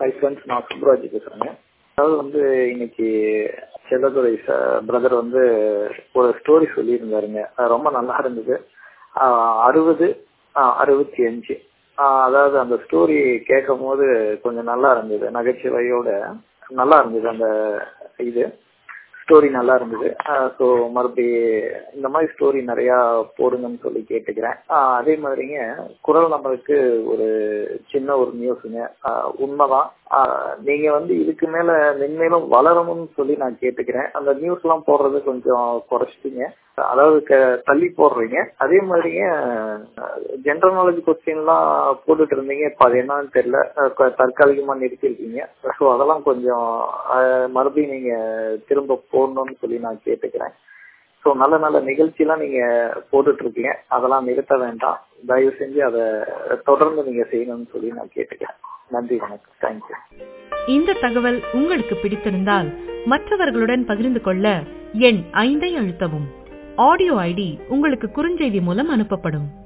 hi friends நான் சுப்ராஜ் பேசுறேங்க அதாவது வந்து இன்னைக்கு செல்லதுரை பிரதர் வந்து ஒரு ஸ்டோரி சொல்லியிருந்தாருங்க அது ரொம்ப நல்லா இருந்தது அறுபது அறுபத்தி அஞ்சு அதாவது அந்த ஸ்டோரி கேட்கும் போது கொஞ்சம் நல்லா இருந்தது நகைச்சுவையோட நல்லா இருந்தது அந்த இது ஸ்டோரி நல்லா இருந்தது ஸோ மறுபடி இந்த மாதிரி ஸ்டோரி நிறையா போடுங்கன்னு சொல்லி கேட்டுக்கிறேன் அதே மாதிரிங்க குரல் நம்மளுக்கு ஒரு சின்ன ஒரு நியூஸுங்க உண்மைதான் நீங்க வந்து இதுக்கு மேல மென்மேலும் வளரணும்னு சொல்லி நான் கேட்டுக்கிறேன் அந்த நியூஸ் எல்லாம் போடுறது கொஞ்சம் குறைச்சிட்டீங்க அதாவது தள்ளி போடுறீங்க அதே மாதிரிங்க ஜென்ரல் நாலேஜ் கொஸ்டின்லாம் போட்டுட்டு இருந்தீங்க இப்போ அது என்னன்னு தெரியல தற்காலிகமா நிறுத்திருக்கீங்க ஸோ அதெல்லாம் கொஞ்சம் மறுபடியும் நீங்க திரும்ப போடணும்னு சொல்லி நான் கேட்டுக்கிறேன் ஸோ நல்ல நல்ல நிகழ்ச்சியெல்லாம் நீங்க போட்டுட்டு இருக்கீங்க அதெல்லாம் நிறுத்த வேண்டாம் தயவு செஞ்சு அதை தொடர்ந்து நீங்க செய்யணும்னு சொல்லி நான் கேட்டுக்கிறேன் நன்றி வணக்கம் தேங்க்யூ இந்த தகவல் உங்களுக்கு பிடித்திருந்தால் மற்றவர்களுடன் பகிர்ந்து கொள்ள எண் ஐந்தை அழுத்தவும் ஆடியோ ஐடி உங்களுக்கு குறுஞ்செய்தி மூலம் அனுப்பப்படும்